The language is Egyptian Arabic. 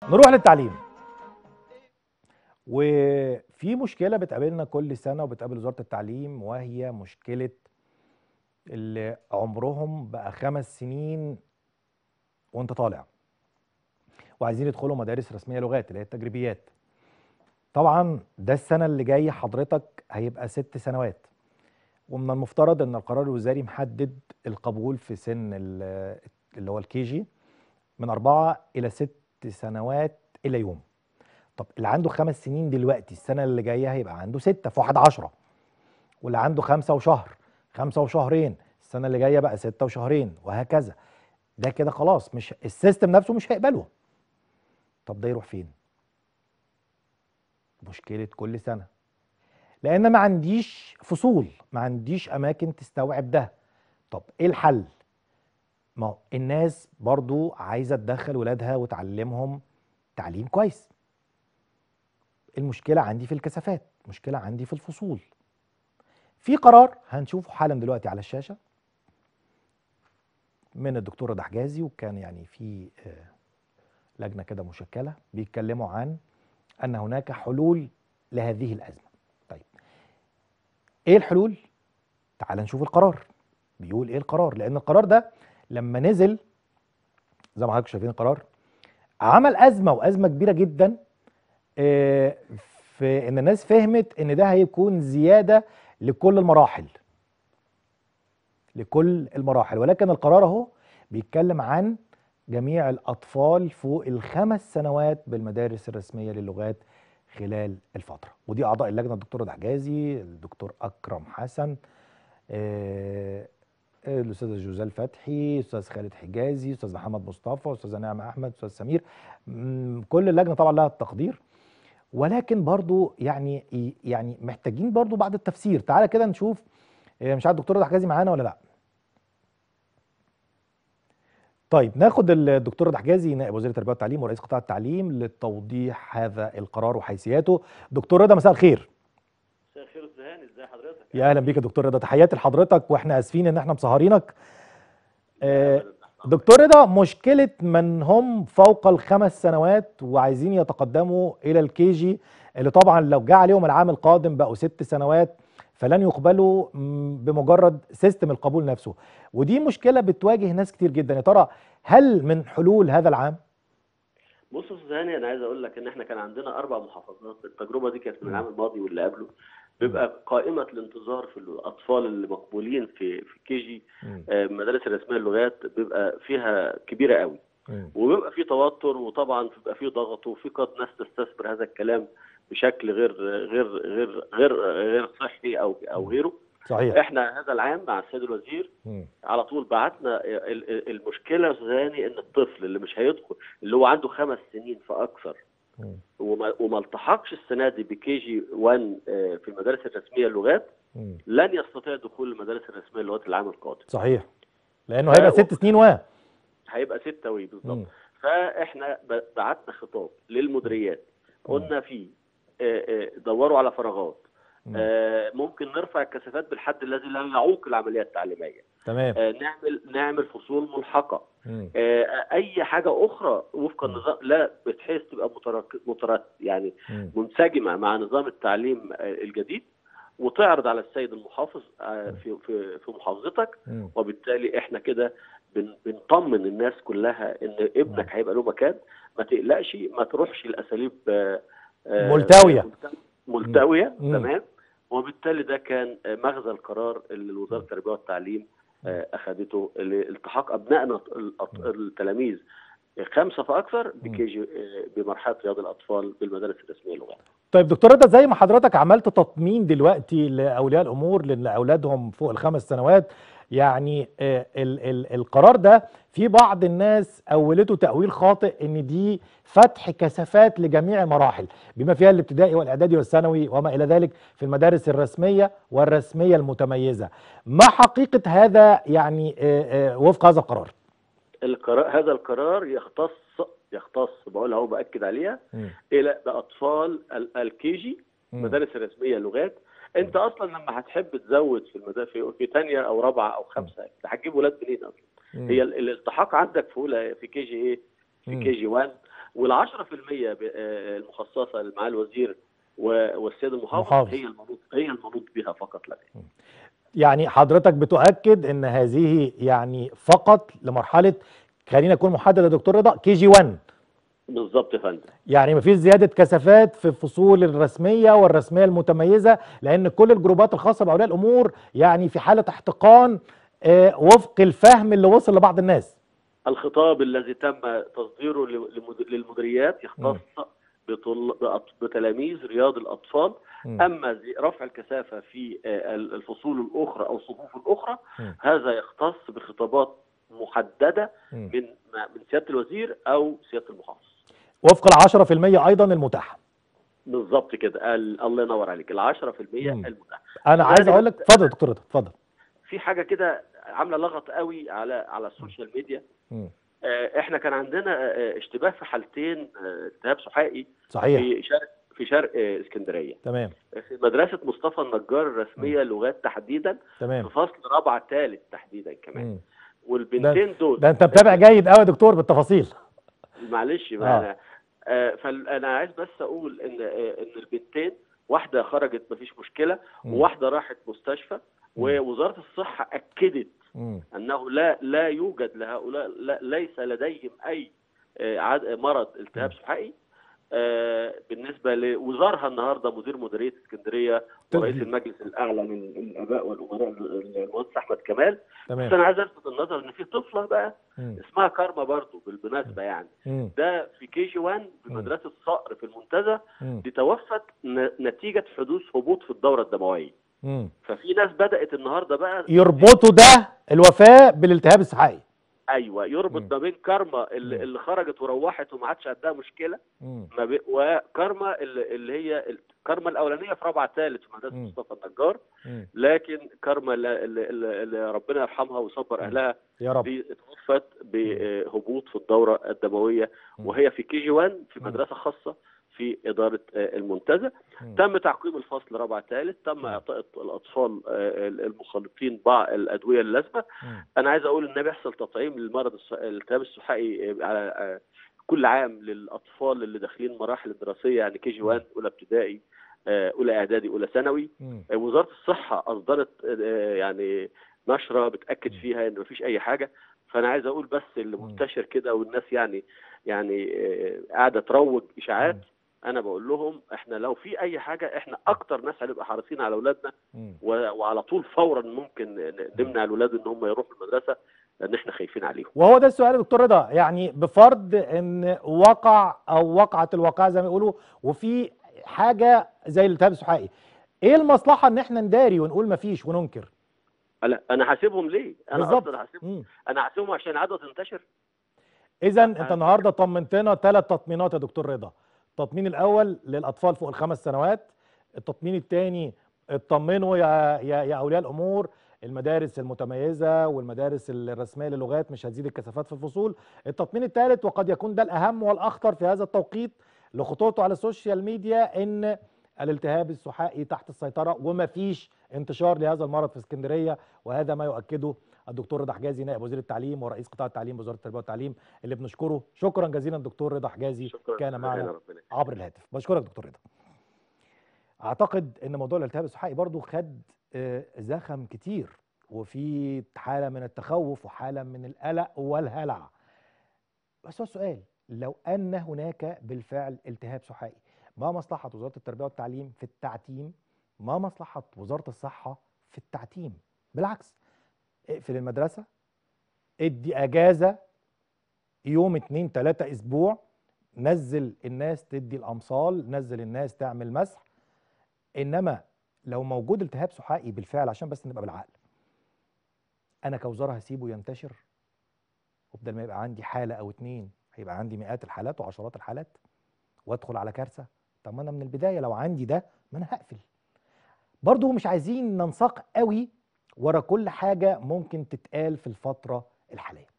نروح للتعليم وفي مشكلة بتقابلنا كل سنة وبتقابل وزارة التعليم وهي مشكلة اللي عمرهم بقى خمس سنين وانت طالع وعايزين يدخلوا مدارس رسمية لغات اللي هي التجريبيات طبعا ده السنة اللي جاية حضرتك هيبقى ست سنوات ومن المفترض ان القرار الوزاري محدد القبول في سن ال- اللي هو الكي جي من أربعة إلى ست سنوات إلى يوم طب اللي عنده خمس سنين دلوقتي السنة اللي جاية هيبقى عنده ستة في واحد عشرة واللي عنده خمسة وشهر خمسة وشهرين السنة اللي جاية بقى ستة وشهرين وهكذا ده كده خلاص مش السيستم نفسه مش هيقبله طب ده يروح فين مشكلة كل سنة لأن ما عنديش فصول ما عنديش أماكن تستوعب ده طب إيه الحل ما هو الناس برضو عايزة تدخل ولادها وتعلمهم تعليم كويس المشكلة عندي في الكثافات مشكلة عندي في الفصول في قرار هنشوفه حالا دلوقتي على الشاشة من الدكتور رضا حجازي وكان يعني في آه، لجنة كده مشكلة بيتكلموا عن أن هناك حلول لهذه الأزمة طيب إيه الحلول؟ تعال نشوف القرار بيقول إيه القرار لأن القرار ده لما نزل زي ما حضراتكم شايفين القرار عمل أزمة وأزمة كبيرة جدا آه، في ان الناس فهمت ان ده هيكون زياده لكل المراحل لكل المراحل ولكن القرار اهو بيتكلم عن جميع الاطفال فوق الخمس سنوات بالمدارس الرسميه للغات خلال الفتره ودي اعضاء اللجنه الدكتور رضا حجازي الدكتور اكرم حسن آه، الاستاذه جوزال فتحي استاذ خالد حجازي استاذ محمد مصطفى استاذه نعمه احمد استاذ سمير مم، كل اللجنه طبعا لها التقدير ولكن برضو يعني يعني محتاجين برضو بعض التفسير تعالى كده نشوف آه، مش عارف الدكتور رضا حجازي معانا ولا لا طيب ناخد الدكتور رضا حجازي نائب وزير التربيه والتعليم ورئيس قطاع التعليم لتوضيح هذا القرار وحيثياته دكتور رضا مساء الخير مساء الخير استاذ هاني ازي حضرتك يا اهلا بيك يا دكتور رضا تحياتي لحضرتك واحنا اسفين ان احنا مسهرينك آه، دكتور رضا مشكلة من هم فوق الخمس سنوات وعايزين يتقدموا إلى الكيجي اللي طبعا لو جه عليهم العام القادم بقوا ست سنوات فلن يقبلوا م، بمجرد سيستم القبول نفسه ودي مشكلة بتواجه ناس كتير جدا يا ترى هل من حلول هذا العام؟ بص يا استاذ هاني انا عايز اقول لك ان احنا كان عندنا اربع محافظات التجربه دي كانت من العام الماضي واللي قبله بيبقى قائمه الانتظار في الاطفال اللي مقبولين في في كي جي آه، المدارس الرسميه للغات بيبقى فيها كبيره قوي وبيبقى في توتر وطبعا بيبقى في ضغط وفي قد ناس تستثمر هذا الكلام بشكل غير غير غير غير غير صحي او او غيره صحيح احنا هذا العام مع السيد الوزير مم. على طول بعتنا ال- ال- المشكله يا استاذ هاني ان الطفل اللي مش هيدخل اللي هو عنده خمس سنين فاكثر مم. وما وما التحقش السنه دي بكي جي 1 آه، في المدارس الرسميه اللغات مم. لن يستطيع دخول المدارس الرسميه للغات العام القادم صحيح لأنه هيبقى ست سنين و هيبقى ستة وي بالظبط مم. فاحنا ب- بعتنا خطاب للمديريات قلنا فيه آه، آه، دوروا على فراغات مم. آه، ممكن نرفع الكثافات بالحد الذي لا يعوق العمليه التعليميه تمام آه، نعمل نعمل فصول ملحقه مم. آه، اي حاجه اخرى وفق مم. النظام لا بحيث تبقى مترك مترك يعني مم. منسجمه مع نظام التعليم آه، الجديد وتعرض على السيد المحافظ آه، في في في محافظتك مم. وبالتالي احنا كده بن- بنطمن الناس كلها ان ابنك هيبقى له مكان ما تقلقش ما تروحش الاساليب آه، آه، ملتوية. ملتويه مم. تمام وبالتالي ده كان آه، مغزى القرار اللي وزاره التربيه والتعليم آه، اخذته لالتحاق ابنائنا الأط- التلاميذ خمسه فاكثر بكي جي آه، بمرحله رياض الاطفال بالمدارس الرسميه للغات طيب دكتور رضا زي ما حضرتك عملت تطمين دلوقتي لاولياء الامور لان اولادهم فوق الخمس سنوات يعني آه، ال ال القرار ده في بعض الناس اولته تاويل خاطئ ان دي فتح كثافات لجميع المراحل بما فيها الابتدائي والاعدادي والثانوي وما الى ذلك في المدارس الرسميه والرسميه المتميزه ما حقيقه هذا يعني آه، آه، وفق هذا القرار القرار هذا القرار يختص يختص بقولها اهو باكد عليها مم. الى باطفال الكي جي مم. المدارس الرسميه لغات انت اصلا لما هتحب تزود في المدارس في, في ثانيه او رابعه او خمسه انت هتجيب ولاد منين اصلا مم. هي ال- الالتحاق عندك في اولى في كي جي ايه في مم. كي جي 1 وال 10% ب- آه، المخصصه اللي معالي الوزير و- والسيد المحافظ المحافظ. هي المنوط هي المنوط بها فقط لا غير. يعني حضرتك بتؤكد ان هذه يعني فقط لمرحله خلينا نكون محدد يا دكتور رضا كي جي 1 بالظبط يا فندم يعني مفيش زياده كثافات في الفصول الرسميه والرسميه المتميزه لان كل الجروبات الخاصه باولياء الامور يعني في حاله احتقان آه، وفق الفهم اللي وصل لبعض الناس الخطاب الذي تم تصديره لمد- للمديريات يختص بطل... بأط- بتلاميذ رياض الاطفال مم. اما زي- رفع الكثافه في آه، ال- الفصول الاخرى او الصفوف الاخرى مم. هذا يختص بخطابات محدده مم. من من سياده الوزير او سياده المحافظ وفق ال 10% ايضا المتاحه بالظبط كده ال- الله ينور عليك ال 10% مم. المتاحه انا عايز يعني اقول لك بس- اتفضل يا دكتور رضا اتفضل في حاجه كده عامله لغط قوي على على السوشيال ميديا مم. آه، احنا كان عندنا آه، اشتباه في حالتين آه، التهاب سحائي صحيح في شرق في شرق آه، اسكندريه تمام في مدرسه مصطفى النجار الرسميه لغات تحديدا في تمام فصل رابعه ثالث تحديدا كمان مم. والبنتين دول ده انت متابع جيد قوي يا دكتور بالتفاصيل معلش آه. ما انا آه، فانا عايز بس اقول ان آه، ان البنتين واحده خرجت مفيش مشكله مم. وواحده راحت مستشفى ووزاره الصحه اكدت مم. انه لا لا يوجد لهؤلاء لا ليس لديهم اي آه، عد- مرض التهاب سحائي آه، بالنسبه لوزارها النهارده مدير مديريه اسكندريه ورئيس تدريب. المجلس الاعلى من الاباء والامراء المهندس احمد كمال بس تمام انا عايز الفت النظر ان في طفله بقى مم. اسمها كارما برضو بالمناسبه يعني مم. ده في كي جي 1 في مم. مدرسه صقر في المنتزه مم. دي توفت ن- نتيجه حدوث هبوط في الدوره الدمويه مم. ففي ناس بدات النهارده بقى يربطوا ده الوفاه بالالتهاب السحائي ايوه يربط مم. ما بين كارما اللي, مم. اللي خرجت وروحت وما عادش عندها مشكله مم. ما بي... وكارما اللي, اللي هي ال- كارما الاولانيه في رابعه ثالث في مدرسه مم. مصطفى النجار مم. لكن كارما اللي, اللي, اللي ربنا يرحمها ويصبر مم. اهلها يا رب دي اتوفت بهبوط في الدوره الدمويه مم. وهي في كي جي 1 في مم. مدرسه خاصه في اداره آه، المنتزه مم. تم تعقيم الفصل رابعه ثالث تم مم. اعطاء الاطفال آه، المخالطين بعض الادويه اللازمه مم. انا عايز اقول ان بيحصل تطعيم للمرض الس- الالتهاب السحائي على آه، كل عام للاطفال اللي داخلين مراحل الدراسيه يعني كي جي 1 اولى ابتدائي آه، اولى اعدادي اولى ثانوي مم. آه، وزاره الصحه اصدرت آه، يعني نشره بتاكد مم. فيها ان مفيش اي حاجه فانا عايز اقول بس اللي مم. منتشر كده والناس يعني يعني آه، قاعده تروج اشاعات مم. انا بقول لهم احنا لو في اي حاجه احنا اكتر ناس هنبقى حريصين على اولادنا مم. و- وعلى طول فورا ممكن ن- نمنع الولاد ان هم يروحوا المدرسه لان احنا خايفين عليهم وهو ده السؤال يا دكتور رضا يعني بفرض ان وقع او وقعت الواقعه زي ما يقولوا وفي حاجه زي الالتهاب السحائي ايه المصلحه ان احنا نداري ونقول مفيش وننكر انا انا هسيبهم ليه انا بالظبط. اصلا هسيبهم مم. انا هسيبهم عشان العدوى تنتشر اذا انت أنا- النهارده طمنتنا ثلاث تطمينات يا دكتور رضا التطمين الاول للاطفال فوق الخمس سنوات التطمين الثاني اطمنوا يا يا يا اولياء الامور المدارس المتميزه والمدارس الرسميه للغات مش هتزيد الكثافات في الفصول التطمين الثالث وقد يكون ده الاهم والاخطر في هذا التوقيت لخطوطه على السوشيال ميديا ان الالتهاب السحائي تحت السيطره ومفيش انتشار لهذا المرض في اسكندريه وهذا ما يؤكده الدكتور رضا حجازي نائب وزير التعليم ورئيس قطاع التعليم بوزاره التربيه والتعليم اللي بنشكره شكرا جزيلا دكتور رضا حجازي شكرا كان جزيلا معنا ربنا عبر الهاتف بشكرك دكتور رضا اعتقد ان موضوع الالتهاب السحائي برضو خد آه، زخم كتير وفي حاله من التخوف وحاله من القلق والهلع بس هو السؤال لو ان هناك بالفعل التهاب سحائي ما مصلحه وزاره التربيه والتعليم في التعتيم ما مصلحه وزاره الصحه في التعتيم بالعكس اقفل المدرسه ادي اجازه يوم اتنين تلاته اسبوع نزل الناس تدي الامصال نزل الناس تعمل مسح انما لو موجود التهاب سحائي بالفعل عشان بس نبقى بالعقل انا كوزاره هسيبه ينتشر وبدل ما يبقى عندي حاله او اتنين هيبقى عندي مئات الحالات وعشرات الحالات وادخل على كارثه طب ما انا من البدايه لو عندي ده ما انا هقفل برضو مش عايزين ننساق قوي ورا كل حاجه ممكن تتقال في الفتره الحاليه